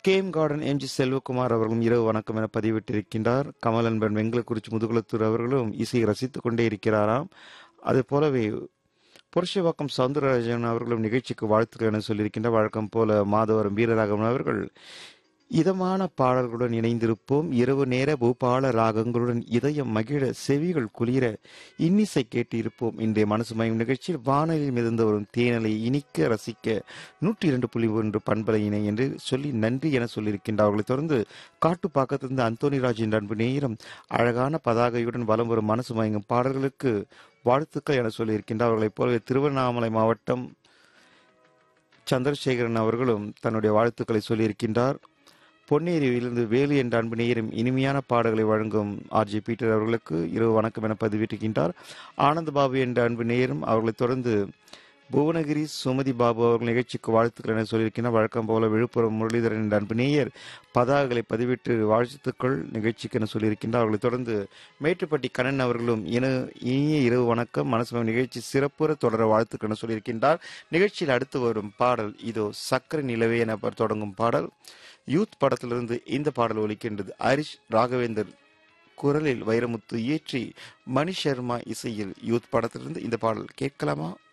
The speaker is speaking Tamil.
கேம் கார்டன் எம்ஜி செல்வகுமார் அவர்களும் இரவு வணக்கம் என பதிவிட்டிருக்கின்றார் கமலன்பன் வெங்கலக்குறிச்சி முதுகுளத்தூர் அவர்களும் இசையை ரசித்துக் கொண்டே இருக்கிறாராம் அது போலவே புருஷவாக்கம் சவுந்தரராஜன் அவர்களும் நிகழ்ச்சிக்கு வாழ்த்துக்கள் என சொல்லியிருக்கின்ற வழக்கம் போல மாதவரம் வீரராகவன் அவர்கள் இதமான பாடல்களுடன் இணைந்திருப்போம் இரவு நேர பூபால ராகங்களுடன் இதயம் மகிழ செவிகள் குளிர இன்னிசை கேட்டு இருப்போம் இன்றைய மனசு மயம் நிகழ்ச்சியில் வானலில் மிதந்து வரும் தேனலை இனிக்க ரசிக்க நூற்றி இரண்டு புள்ளி ஒன்று பண்பலையினை என்று சொல்லி நன்றி என சொல்லியிருக்கின்றார் அவர்களைத் தொடர்ந்து காட்டுப்பாக்கத்திலிருந்து அந்தோனிராஜ் என்ற அன்பு நேரம் அழகான பதாகையுடன் வலம் வரும் மனசு மயங்கும் பாடல்களுக்கு வாழ்த்துக்கள் என சொல்லியிருக்கின்றார் அவர்களைப் போலவே திருவண்ணாமலை மாவட்டம் சந்திரசேகரன் அவர்களும் தன்னுடைய வாழ்த்துக்களை சொல்லியிருக்கின்றார் பொன்னேரியிலிருந்து வேலு என்ற அன்பு நேயரும் இனிமையான பாடல்களை வழங்கும் ஆர்ஜி பீட்டர் அவர்களுக்கு இரவு வணக்கம் என பதிவிட்டிருக்கின்றார் ஆனந்த் பாபு என்ற அன்பு நேயரும் அவர்களைத் தொடர்ந்து புவனகிரி சுமதி பாபு அவர்கள் நிகழ்ச்சிக்கு வாழ்த்துக்கள் என சொல்லியிருக்கின்றனர் வழக்கம் போல விழுப்புரம் முரளிதரன் என்ற அன்பு நேயர் பதாகளை பதிவிட்டு வாழ்த்துக்கள் நிகழ்ச்சிக்கு என சொல்லியிருக்கின்றார் அவர்களைத் தொடர்ந்து மேட்டுப்பட்டி கண்ணன் அவர்களும் இன இனிய இரவு வணக்கம் மனசு நிகழ்ச்சி சிறப்புற தொடர வாழ்த்துக்கள் என சொல்லியிருக்கின்றார் நிகழ்ச்சியில் அடுத்து வரும் பாடல் இதோ சக்கரை நிலவே என தொடங்கும் பாடல் யூத் படத்திலிருந்து இந்த பாடல் ஒலிக்கின்றது ஹரிஷ் ராகவேந்தர் குரலில் வைரமுத்து இயற்றி மணி சர்மா இசையில் யூத் படத்திலிருந்து இந்த பாடல் கேட்கலாமா